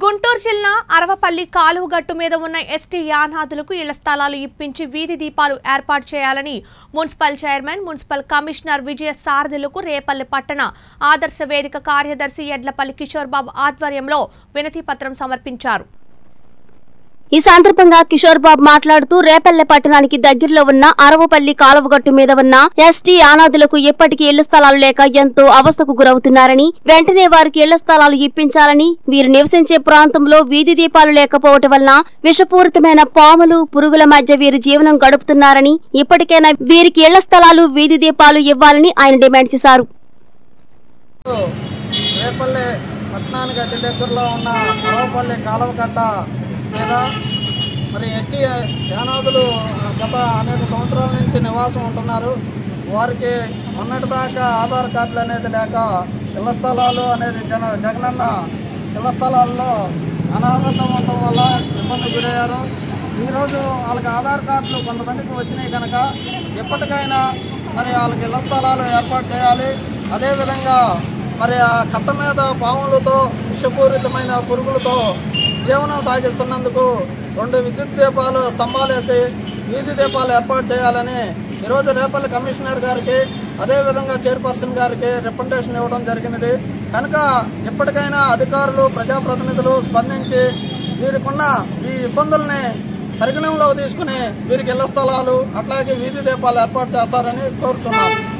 గుంటూరు జిల్లా అరవపల్లి కాలువగట్టు మీద ఉన్న ఎస్టీ యానాదులకు ఇళ్ల స్థలాలు ఇప్పించి వీధి దీపాలు ఏర్పాటు చేయాలని municipal chairman municipal commissioner Vijaya సారథులకు రేపల్లి పట్టణ ఆదర్శ వేదిక కార్యదర్శి ఎడ్లపల్లి కిషోర్ బాబు ఆధ్వర్యంలో వినతి పత్రం సమర్పించారు ఈ సందర్భంగా కిషోర్ బాబు మాట్లాడుతూ రేపల్లె పట్టణానికి దగ్గరలో ఉన్న అరవపల్లి కాలువగట్టు మీద ఉన్న ఎస్టీ అనాథులకు ఇప్పటికీ ఇళ్ల స్థలాలు లేక ఎంతో అవస్థకు గురవుతున్నారని వెంటనే వారికి ఇళ్ల స్థలాలు ఇప్పించాలని వీరు నివసించే ప్రాంతంలో వీధి దీపాలు లేకపోవటం వలన విషపూరితమైన పాములు పురుగుల మధ్య వీరు జీవనం గడుపుతున్నారని ఇప్పటికైనా వీరికి ఇళ్ల స్థలాలు వీధి దీపాలు ఇవ్వాలని ఆయన డిమాండ్ చేశారు రేపల్లె పట్టణానికి అతి దగ్గరలో ఉన్న అరవపల్లి కాలువ కట్ట మీద మరి ఎస్టీ యానాదులు గత అనేక సంవత్సరాల నుంచి నివాసం ఉంటున్నారు వారికి మొన్నటిదాకా ఆధార్ కార్డులు అనేది లేక ఇళ్ల స్థలాలు అనేది జన జగనన్న ఇళ్ల స్థలాల్లో అనాథత్వం ఉండటం వల్ల ఇబ్బంది గురయ్యారు ఈరోజు వాళ్ళకి ఆధార్ కార్డులు కొంతమందికి వచ్చినాయి కనుక ఎప్పటికైనా మరి వాళ్ళకి ఇళ్ల స్థలాలు ఏర్పాటు చేయాలి అదేవిధంగా మరి ఆ కట్ట మీద పాములతో విషపూరితమైన పురుగులతో జీవనం సాగిస్తున్నందుకు రెండు విద్యుత్ దీపాలు స్తంభాలు వేసి వీధి దీపాలు ఏర్పాటు చేయాలని ఈరోజు రేపల్లి కమిషనర్ గారికి అదేవిధంగా చైర్పర్సన్ గారికి రిప్రజెంటేషన్ ఇవ్వడం జరిగినది కనుక ఎప్పటికైనా అధికారులు ప్రజాప్రతినిధులు స్పందించి వీరికున్న ఈ ఇబ్బందుల్ని పరిగణనలోకి తీసుకుని వీరికి ఇళ్ల స్థలాలు అట్లాగే వీధి దీపాలు ఏర్పాటు చేస్తారని కోరుతున్నాను